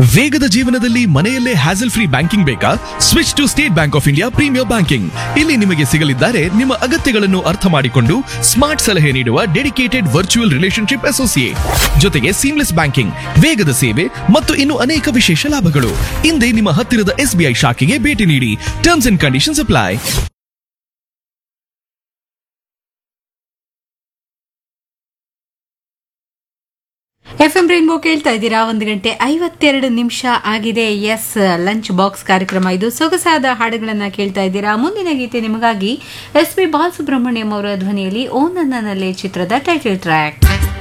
ವೇಗದ ಜೀವನದಲ್ಲಿ ಮನೆಯಲ್ಲೇ ಹ್ಯಾಸಲ್ ಫ್ರೀ ಬ್ಯಾಂಕಿಂಗ್ ಬೇಕಾ switch to State Bank of India premier banking ಇಲ್ಲಿ ನಿಮಗೆ ಸಿಗಲಿದ್ದಾರೆ ನಿಮ್ಮ ಅಗತ್ಯಗಳನ್ನು ಅರ್ಥ ಮಾಡಿಕೊಂಡು ಸ್ಮಾರ್ಟ್ ಸಲಹೆ ನೀಡುವ ಡೆಡಿಕೇಟೆಡ್ ವರ್ಚುವಲ್ ರಿಲೇಶನ್ಶಿಪ್ ಅಸೋಸಿಯೇಟ್ ಜೊತೆಗೆ ಸೀಮ್ಲೆಸ್ ಬ್ಯಾಂಕಿಂಗ್ ವೇಗದ ಸೇವೆ ಮತ್ತು ಇನ್ನು ಅನೇಕ ವಿಶೇಷ ಲಾಭಗಳು ಹಿಂದೆ ನಿಮ್ಮ ಹತ್ತಿರದ ಎಸ್ಬಿಐ ಶಾಖೆಗೆ ಭೇಟಿ ನೀಡಿ terms and conditions apply F M rainbow ಕೇಳ್ತಾ ಇದ್ದೀರಾ ಒಂದು ಗಂಟೆ ಐವತ್ತೆರಡು ನಿಮಿಷ ಆಗಿದೆ ಎಸ್ ಲಂಚ್ ಬಾಕ್ಸ್ ಕಾರ್ಯಕ್ರಮ ಇದು ಸೊಗಸಾದ ಹಾಡುಗಳನ್ನ ಕೇಳ್ತಾ ಇದ್ದೀರಾ ಮುಂದಿನ ಗೀತೆ ನಿಮಗಾಗಿ ಎಸ್ ಪಿ ಬಾಲಸುಬ್ರಹ್ಮಣ್ಯಂ ಅವರ ಧ್ವನಿಯಲ್ಲಿ ಓ ನನ್ನನಲ್ಲೇ ಚಿತ್ರದ ಟೈಟಲ್ ಟ್ರ್ಯಾಕ್